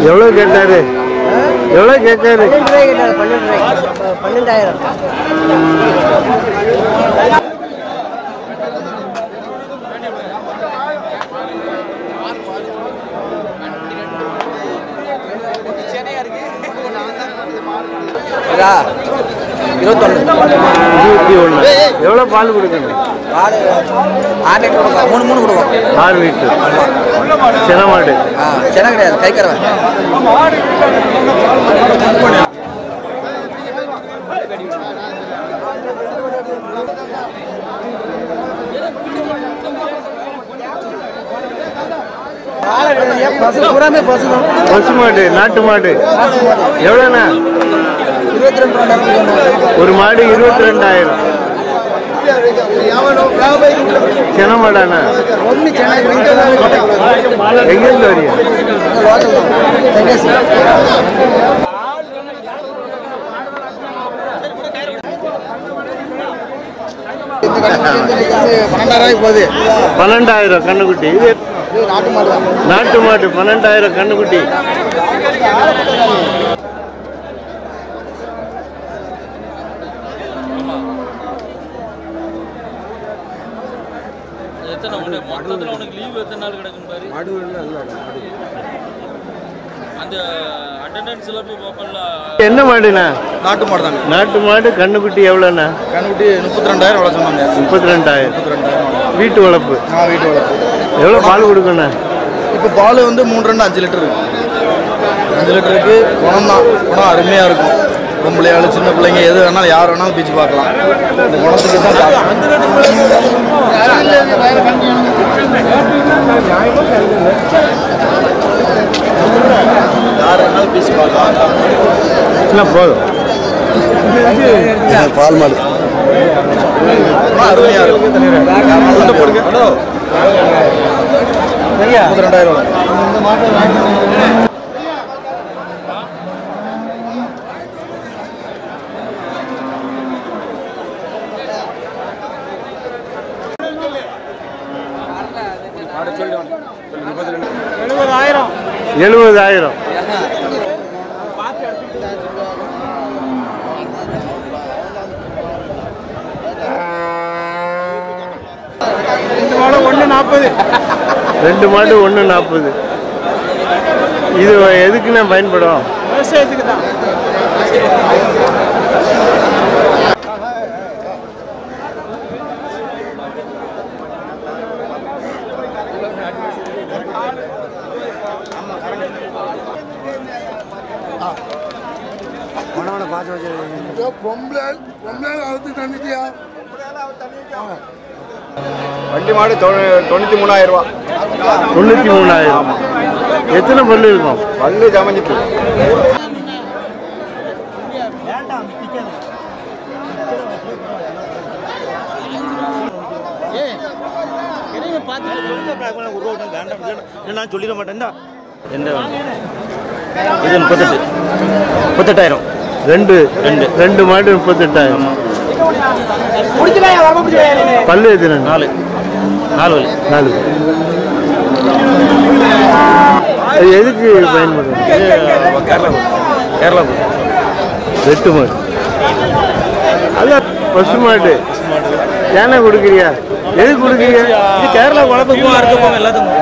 எவ்வளோ கேட்டாரு எவ்வளோ கேட்காரு பன்னெண்டு ரூபாய் கேட்டாரு பன்னெண்டு ரூபாய் பன்னெண்டாயிரம் இதா இருபத்தொன்று இருபத்தி ஒன்று எவ்வளோ பால் கொடுக்கணும் ஆறு ஆறு லிட்டர் கொடுக்கும் மூணு மூணு கொடுக்கும் ஆறு லிட்டர் சின மாடு ஆ சென்னை கிடையாது கை கறவை பசு பூராமே பசு தான் பசு மாடு நாட்டு மாடு எவ்வளோண்ணா இருபத்தி ரெண்டு ரூபாய் ஒரு மாடு இருபத்தி ரெண்டாயிரம் சின மாடாண்ணா ஒன்று சென்னை எங்கேருந்து வரீங்க பன்னெண்டாயிரம் போகுது பன்னெண்டாயிரம் கண்ணுக்குட்டி இது இது நாட்டு மாடு தான் நாட்டு மாடு பன்னெண்டாயிரம் கண்ணுக்குட்டி எத்தனை உனக்கு மொத்தத்தில் உனக்கு லீவ் எத்தனை நாள் கிடக்கும் பாரு அந்த அட்டண்டன்ஸ்ல போய் பார்ப்பல என்ன மாடுண்ணா நாட்டு மாடு தாங்க நாட்டு மாடு கண்ணுக்குட்டி எவ்வளோண்ணா கண்ணுக்குட்டி முப்பத்தி ரெண்டாயிரம் வளர்க்க சொன்னாங்க முப்பத்தி ரெண்டாயிரம் முப்பத்தி ரெண்டாயிரம் வீட்டு வளர்ப்பு நான் வீட்டு வளர்ப்பு எவ்வளோ பால் கொடுக்கணும் இப்போ பால் வந்து மூணு ரெண்டு அஞ்சு லிட்டர் இருக்கு அஞ்சு லிட்டருக்கு குணம் தான் குணம் அருமையாக இருக்கும் பொம்பளையாள் சின்ன பிள்ளைங்க எது வேணாலும் யார் வேணாலும் பீச்சு பார்க்கலாம் இந்த குணத்துக்கு தான் பார்க்கலாம். யார் வேணாலும் பீச்சு பார்க்கலாம் இல்லை போதும் பால் மாடு அருமையாக இருக்கும் உள்ள போடுங்க முப்பத்தி ரெண்டாயிரம் வரும் எழுபதாயிரம் ரெண்டு மாடு ஒன்று நாற்பது இது எதுக்குண்ணா பயன்படும் வண்டி மாடு தொண்ணூற்றி மூணாயிரம் ரூபா தொண்ணூற்றி மூணாயிரம் எத்தனை பல்லு இருக்கும் பல்லு ஜமஞ்சிட்டு நான் சொல்லிட மாட்டேன்டா எந்த இது முப்பத்தெட்டு முப்பத்தெட்டாயிரம் ரெண்டு ரெண்டு. ரெண்டு மாடு முப்பத்தெட்டாயிரம் பல்லு எத்தனை நாலு நாலு வலி நாலு அது எதுக்கு பயன்படும் இது கேரளா போகுது. கேரளா போகுது. வெட்டு மாடு அல்ல பசு மாடு ஏன்னா கொடுக்குறியா எதுக்கு கொடுக்குறியா இது கேரளா வளர்ப்புக்கும் அறுக்கப்போங்க எல்லாத்துக்கும்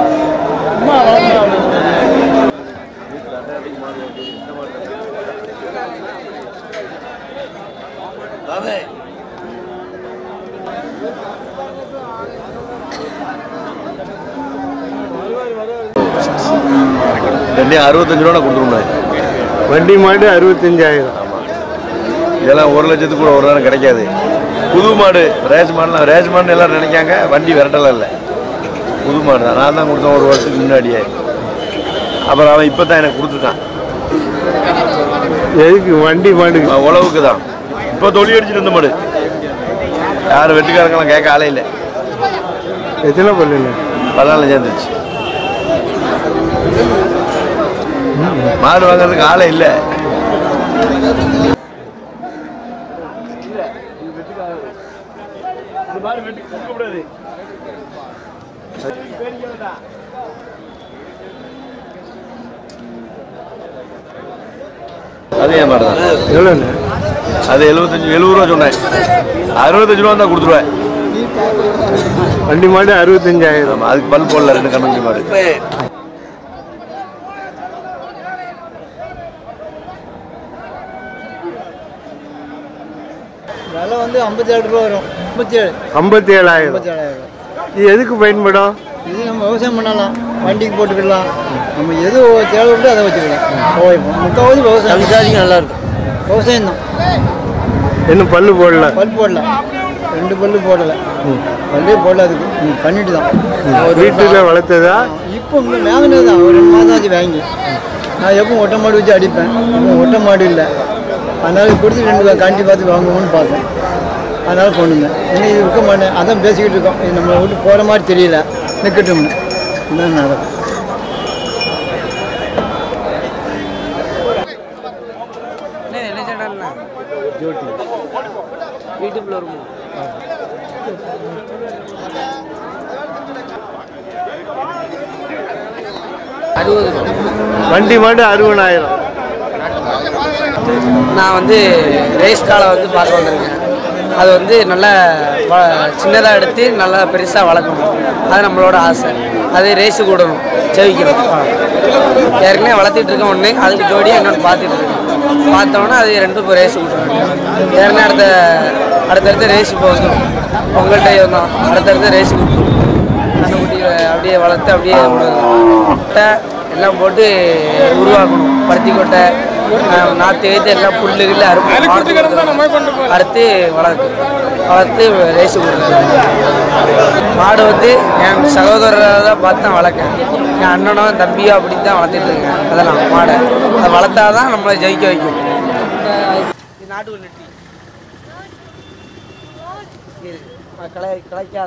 ரெண்டையும் அறுபத்தஞ்சு ரூபா கொடுத்துருந்தேன் வண்டி மாடு அறுபத்தஞ்சாயிரம் இதெல்லாம் ஒரு லட்சத்துக்கு கூட ஒரு நேரம் கிடைக்காது புது மாடு ரேஸ் மாடுலாம் ரேஸ் மாடுன்னு எல்லாரும் நினைக்காங்க வண்டி விரட்டலாம் இல்லை புது மாடு தான் நான் தான் கொடுத்தேன் ஒரு வருஷத்துக்கு முன்னாடியே அப்புறம் அவன் இப்போ தான் எனக்கு கொடுத்துருக்கான் எதுக்கு வண்டி மாடு அவன் உழவுக்கு தான் இப்போ தொழில் அடிச்சுட்டு இருந்த மாடு யாரும் வெட்டுக்காரங்களாம் கேட்க ஆளே இல்லை எத்தனை பல்லுண்ணே பதினாலு சேர்ந்துருச்சு மாடு வாங்குறதுக்கு ஆளே இல்லை அதே மாதிரி தான் எவ்வளோண்ணே அது எழுபத்தஞ்சு எழுபது ரூபா சொன்னேன் அறுபத்தஞ்சு ரூபா தான் கொடுத்துருவேன் வண்டி மாடு அறுபத்தஞ்சாயிரம் ஆமாம் அதுக்கு பல் போடல ரெண்டு கண்ணு மாடு விலை வந்து ஐம்பத்தி ஏழு ரூபா வரும் ஐம்பத்தி ஏழு ஐம்பத்தி ஏழாயிரம் ஐம்பத்தி ஏழாயிரம் இது எதுக்கு பயன்படும் இது நம்ம விவசாயம் பண்ணலாம் வண்டிக்கு போட்டுக்கலாம் நம்ம எது தேவை உண்டோ அதை வச்சுக்கலாம் ஓ, முக்கால்வாசி விவசாயம் விவசாயிக்கு நல்லா இருக்கும் விவசாயம் தான் இன்னும் பல்லு போடல பல் போடலாம் ரெண்டு பல்லு போடலை பல்லே போடல அதுக்கு ம், பண்ணிட்டு தான் வீட்டில் வளர்த்ததா இப்போ இங்கே வாங்கினது தான் ஒரு ரெண்டு மாதம் ஆச்சு வாங்கி நான் எப்பவும் ஒட்டை மாடு வச்சு அடிப்பேன் இப்போ ஒட்டை மாடு இல்லை அதனால கொடுத்து ரெண்டு காண்டி பார்த்து வாங்குவோம்னு பார்த்தேன் அதனால கொண்டுங்க இன்னும் இது இருக்க மாட்டேன் அதான் பேசிக்கிட்டு இருக்கோம் இது நம்மளை விட்டு போகிற மாதிரி தெரியல நிற்கட்டும்னு இதான் நடக்கும் வீட்டுக்குள்ள இருக்கும் அறுபது வண்டி மாடு அறுபதாயிரம் நான் வந்து ரேஸ் காலை வந்து பார்க்க வந்திருக்கேன் அது வந்து நல்லா சின்னதாக எடுத்து நல்லா பெருசாக வளர்க்கணும் அது நம்மளோட ஆசை அது ரேஸுக்கு விடணும் ஜெயிக்கணும் ஏற்கனவே வளர்த்திட்டு இருக்கேன் ஒன்று அதுக்கு ஜோடியாக இன்னொன்று பார்த்துட்டு இருக்கேன் பார்த்தோன்னே அது ரெண்டும் இப்போ ரேஸ் விட்டுருவாங்க ஏற்கனவே அடுத்த அடுத்தடுத்த ரேஸ் இப்போ வந்துடும் உங்கள்கிட்ட தான் அடுத்தடுத்த ரேஸ் விட்டுரும் கண்ணுக்குட்டி அப்படியே வளர்த்து அப்படியே விடணும் கொட்டை எல்லாம் போட்டு உருவாக்கணும் பருத்தி கொட்டை அஹ், நாற்று ஏற்று எல்லாம் புல்லு கில்லு அறுப்பு அறுத்து வளர்க்கு வளர்த்து ரேஸு கொடுக்குறது மாடு வந்து என் சகோதரரை தான் பார்த்து தான் வளர்க்கேன் என் அண்ணனோ தம்பியோ அப்படி தான் வளர்த்துட்டு இருக்கேன் அதெல்லாம் மாடை அதை வளர்த்தா தான் நம்மளை ஜெயிக்க வைக்கும் இது நாட்டுக்குள்ள நெட்டி இரு, கலை கலைக்காத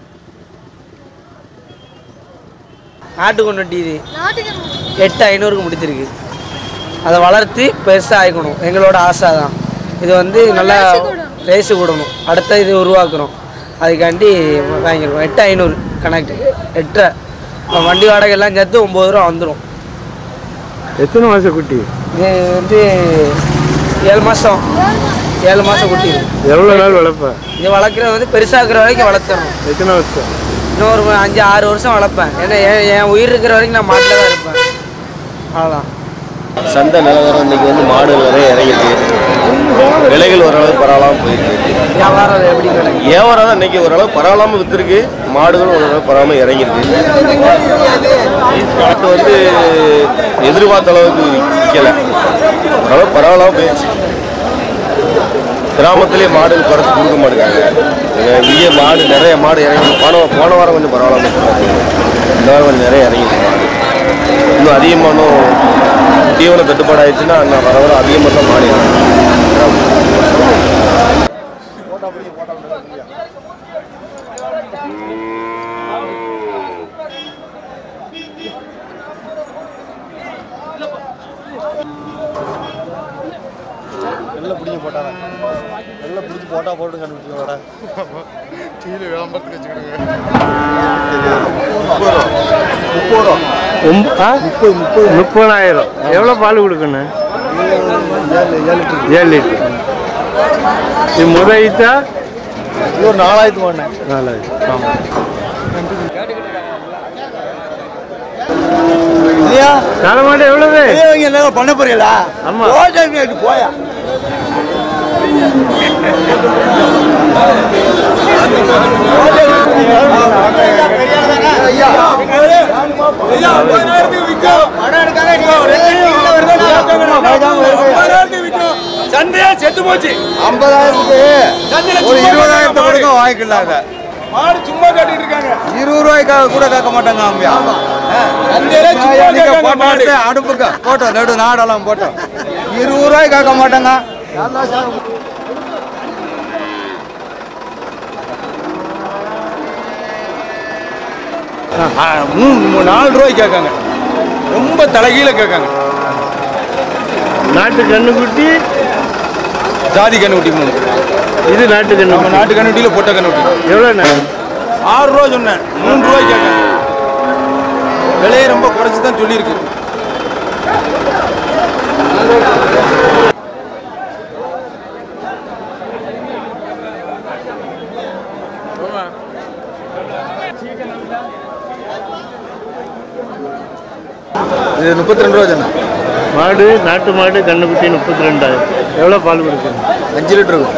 நாட்டுக்குள்ள நெட்டி இது எட்டு ஐநூறுக்கு முடிச்சிருக்கு அதை வளர்த்து பெருசாக ஆயிக்கணும் எங்களோட ஆசை தான் இது வந்து நல்லா ரேஸு கூடணும் அடுத்த இது உருவாக்குறோம் அதுக்காண்டி வாங்கிருக்கோம் எட்டு ஐநூறு கனெக்ட் எட்டரை இப்போ வண்டி வாடகை எல்லாம் சேர்த்து ஒம்பது ரூபா வந்துடும் எத்தனை மாச குட்டி இது வந்து ஏழு மாதம் ஏழு மாதம் குட்டி இது. எவ்வளோ நாள் வளர்ப்ப இது வளர்க்குறது வந்து பெருசாக்குற வரைக்கும் வளர்த்துறோம் எத்தனை வருஷம் இன்னும் ஒரு அஞ்சு ஆறு வருஷம் வளர்ப்பேன் ஏன்னா என் என் உயிர் இருக்கிற வரைக்கும் நான் மாட்டில் தான் இருப்பேன் அவ்வளோதான் சந்தை நிலவரம் இன்னைக்கு வந்து மாடுகள் நிறைய இறங்கிருக்கு விலைகள் ஓரளவு பரவாயில்லாம போயிருக்கு வியாபாரம் எப்படி கிடைக்கும் வியாபாரம் தான் இன்னைக்கு ஓரளவு பரவாயில்லாம வித்துருக்கு மாடுகளும் ஓரளவு பரவாயில்லாம இறங்கியிருக்கு மாட்டு வந்து எதிர்பார்த்த அளவுக்கு விற்கல ஓரளவு பரவாயில்லாம போயிடுச்சு கிராமத்திலேயே மாடுகள் குறைச்சி கொடுக்க மாட்டேங்காங்க இங்கே மாடு நிறைய மாடு இறங்கி போன போன வாரம் கொஞ்சம் பரவாயில்லாம இருந்துச்சு. இந்த வாரம் கொஞ்சம் நிறைய இறங்கிருக்கு மாடு இன்னும் அதிகமாக இன்னும் தீவன தட்டுப்பாடு ஆயிடுச்சுன்னா இன்னும் வர வர அதிகமாக தான் மாடு இறங்கும். ஒம்ப- ஆ? முப்பதாயிரம் எவ்வளோ பால் கொடுக்கணும் ஏழு லிட்டர் இது முத ஈத்தா ஒரு நாலாயிரத்து போனேன் நாலாயிரம் ஆமாம் இல்லையா தலைமாடு எவ்வளவு பெரியவங்க என்ன பண்ண போறீங்களா ஆமா. ஓட்டல் போயா சந்தையா செத்து போச்சு ஐம்பதாயிரத்துக்கு ஒரு இருபதாயிரத்தை கொடுக்க வாங்கிக்கலாம் இதை மாடு சும்மா கட்டிட்டு இருக்காங்க இருபது ரூபாய்க்காக கூட கேட்க மாட்டாங்க அம்பியா சந்தையில சும்மா நீங்க கேட்காங்க போட்ட மாடு இடத்த அடுப்புக்கு போட்டோம் நடு நாடெல்லாம் போட்டோம் இருபது ரூபாய் கேட்க மாட்டாங்க ஆ, மூணு மூணு, நாலு ரூபாய்க்கு கேட்காங்க ரொம்ப தலைகீழ கேட்காங்க நாட்டு கண்ணுக்குட்டி ஜாதி கண்ணுக்குட்டி மூணு இது நாட்டு நம்ம கண்ணு நாட்டு கண்ணுக்குட்டியில பொட்டை கண்ணுக்குட்டி எவ்வளோ ஆறு ரூபா சொன்னேன் மூணு ரூபாய்க்கு கேட்காங்க விலையை ரொம்ப குறைச்சி தான் சொல்லியிருக்கு இது முப்பத்தி ரெண்டு ரூபா தானே மாடு நாட்டு மாடு கண்ணுக்குட்டி முப்பத்தி ரெண்டாயிரம் எவ்வளோ பால் கொடுக்கணும் அஞ்சு லிட்டர் இருக்கும்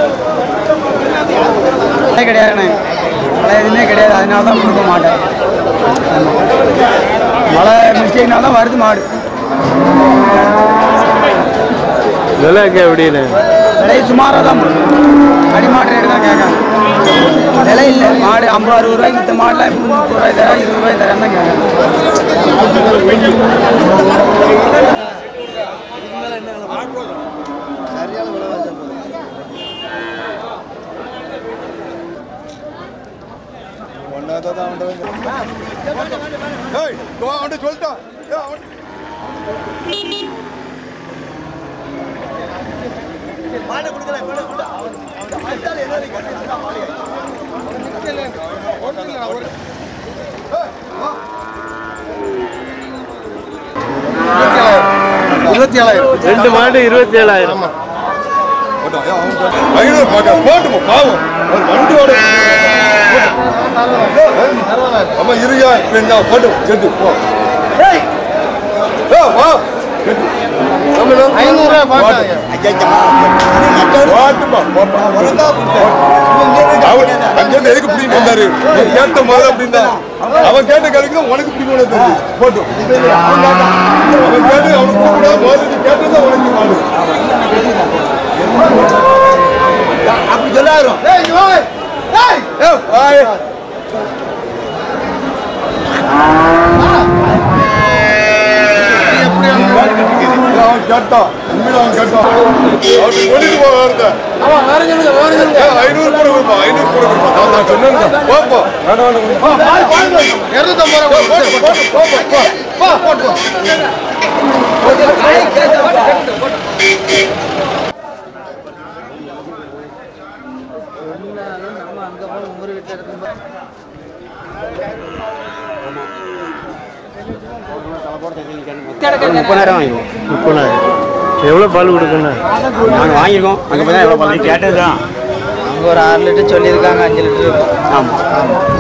மழை கிடையாதுண்ணே மழை எதுவுமே கிடையாது அதனால தான் கொடுக்க மாட்டேன் ஆமா. மழை மிஸ்டேக்னால தான் வருது மாடு விலைக்கு எப்படின்னு விலை சுமாராக தான் அடி மாட்டு ரேட்டு தான் கேட்காங்க விலை இல்லை மாடு ஐம்பது அறுபது ரூபாய்க்கு இந்த மாடெலாம் இப்போ முப்பது ரூபாய் தரேன் இருபது ரூபாய் தரேன் தான் கேட்காங்க இருபத்தி ஏழாயிரம் ரெண்டு மாடு இருபத்தி ஏழாயிரம் ஐநூறு போட்டு போட்டு பாவம் ஒரு வண்டியோட அம்மா இருயா என்ன போட்டு செட்டு போ ஏய், வா ஐநூறு எதுக்கு பிடிக்கும் வந்தாரு நீ கேட்ட முதல்ல அப்படின்னா அவன் கேட்ட கேளுக்கு உனக்கு பிடிக்கும் தெரிஞ்சு போட்டும் அவன் கேட்டு அவனுக்கு கூப்பிடாது முதல்ல நீ கேட்டதான் உனக்கு மாடு அப்படி சொல்லாயிரும் அவன் கேட்டான் உண்மையில அவன் கேட்டான் அவன் சொல்லிட்டு போக வருத ஐநூறு கூட கொடுப்பா ஐநூறு கூட கொடுப்பா நான் சொன்னேன் போப்போ இருநூத்தம்பது ரூபா போட்டு போட்டு போப்போ போ போட்டு முப்பதாயிரம் வாங்கிடுவோம் முப்பதாயிரம் எவ்வளோ பால் கொடுக்கணும் நாங்கள் வாங்கியிருக்கோம் அங்கே போய் தான் எவ்வளோ பண்ணி கேட்டது தான் அங்கே ஒரு ஆறு லிட்டர் சொல்லியிருக்காங்க அஞ்சு லிட்டர் இருக்கும் ஆமாம்